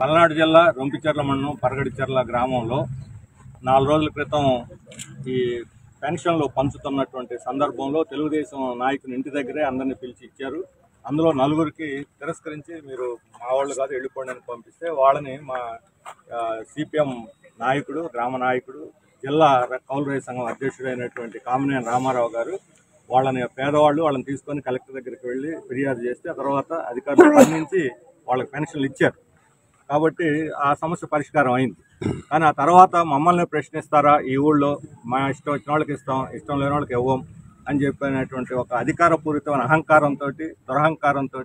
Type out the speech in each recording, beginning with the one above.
పల్నాడు జిల్లా రొంపిచెర్ల మండలం పరగడిచెర్ల గ్రామంలో నాలుగు రోజుల క్రితం ఈ పెన్షన్లు పంచుతున్నటువంటి సందర్భంలో తెలుగుదేశం నాయకుని ఇంటి దగ్గరే అందరిని పిలిచి ఇచ్చారు అందులో నలుగురికి తిరస్కరించి మీరు మా వాళ్ళు కాదు వెళ్ళిపోండి అని పంపిస్తే వాళ్ళని మా సిపిఎం నాయకుడు గ్రామ నాయకుడు జిల్లా కౌలు రైతు సంఘం అధ్యక్షుడైనటువంటి కామినేని రామారావు గారు వాళ్ళని పేదవాళ్ళు వాళ్ళని తీసుకొని కలెక్టర్ దగ్గరికి వెళ్ళి ఫిర్యాదు చేస్తే ఆ తర్వాత అధికారులు స్పందించి వాళ్ళకి పెన్షన్లు ఇచ్చారు కాబట్టి ఆ సమస్య పరిష్కారం అయింది కానీ ఆ తర్వాత మమ్మల్ని ప్రశ్నిస్తారా ఈ ఊళ్ళో మా ఇష్టం వచ్చిన వాళ్ళకి ఇస్తాం ఇష్టం లేని వాళ్ళకి ఇవ్వం అని చెప్పినటువంటి ఒక అధికారపూరితమైన అహంకారంతో దురహంకారంతో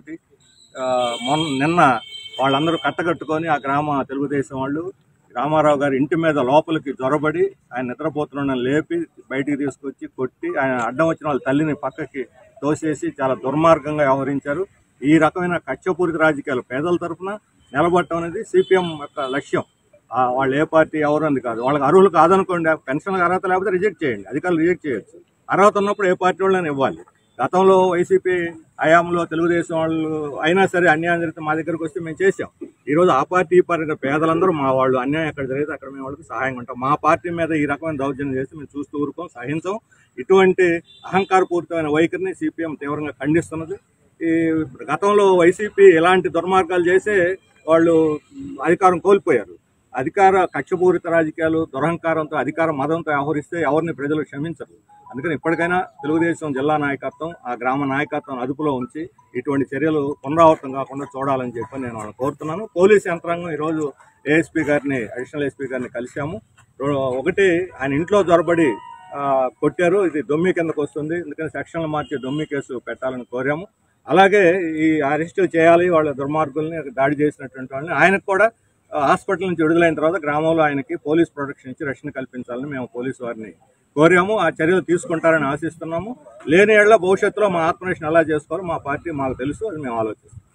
మొన్న నిన్న వాళ్ళందరూ కట్టకట్టుకొని ఆ గ్రామ తెలుగుదేశం వాళ్ళు రామారావు గారి ఇంటి మీద లోపలికి జొరబడి ఆయన నిద్రపోతున్న లేపి బయటికి తీసుకొచ్చి కొట్టి ఆయన అడ్డం వచ్చిన వాళ్ళ తల్లిని పక్కకి తోసేసి చాలా దుర్మార్గంగా వ్యవహరించారు ఈ రకమైన కక్షపూరిత రాజకీయాలు పేదల తరఫున నిలబడటం అనేది సిపిఎం యొక్క లక్ష్యం ఆ వాళ్ళు ఏ పార్టీ ఎవరు అని కాదు వాళ్ళకి అర్హులు కాదనుకోండి పెన్షన్ అర్హత లేకపోతే రిజెక్ట్ చేయండి అధికారులు రిజెక్ట్ చేయొచ్చు అర్హత ఉన్నప్పుడు ఏ పార్టీ వాళ్ళని ఇవ్వాలి గతంలో వైసీపీ హయాంలో తెలుగుదేశం వాళ్ళు అయినా సరే అన్యాయం జరిగితే మా దగ్గరకు వస్తే మేము చేసాం ఈరోజు ఆ పార్టీ ఈ పార్టీ పేదలందరూ మా వాళ్ళు అన్యాయం ఎక్కడ జరిగితే అక్కడ మేము వాళ్ళకి సహాయం ఉంటాం మా పార్టీ మీద ఈ రకమైన దౌర్జన్యం చేస్తే మేము చూస్తూ ఊరుకోం సహించం ఇటువంటి అహంకారపూరితమైన వైఖరిని సిపిఎం తీవ్రంగా ఖండిస్తున్నది ఈ గతంలో వైసీపీ ఎలాంటి దుర్మార్గాలు చేసే వాళ్ళు అధికారం కోల్పోయారు అధికార కక్షపూరిత రాజకీయాలు దురహంకారంతో అధికార మదంతో వ్యవహరిస్తే ఎవరిని ప్రజలు క్షమించరు అందుకని ఇప్పటికైనా తెలుగుదేశం జిల్లా నాయకత్వం ఆ గ్రామ నాయకత్వం అదుపులో ఉంచి ఇటువంటి చర్యలు పునరావృతం కాకుండా చూడాలని చెప్పి నేను వాళ్ళని కోరుతున్నాను పోలీస్ యంత్రాంగం ఈరోజు ఏఎస్పీ గారిని అడిషనల్ ఎస్పీ గారిని కలిశాము రో- ఒకటి ఆయన ఇంట్లో జొరబడి ఆ, కొట్టారు ఇది దొమ్మి కిందకు వస్తుంది అందుకని సెక్షన్లు మార్చి దొమ్మి కేసు పెట్టాలని కోరాము అలాగే ఈ అరెస్ట్ చేయాలి వాళ్ళ దుర్మార్గుల్ని దాడి చేసినటువంటి వాళ్ళని ఆయనకు కూడా ఆ, హాస్పిటల్ నుంచి విడుదలైన తర్వాత గ్రామంలో ఆయనకి పోలీస్ ప్రొటెక్షన్ ఇచ్చి రక్షణ కల్పించాలని మేము పోలీసు వారిని కోరాము ఆ చర్యలు తీసుకుంటారని ఆశిస్తున్నాము లేని ఏళ్ళ భవిష్యత్తులో మా ఆత్మరక్షణ ఎలా చేసుకోవాలో మా పార్టీ మాకు తెలుసు అది మేము ఆలోచిస్తాం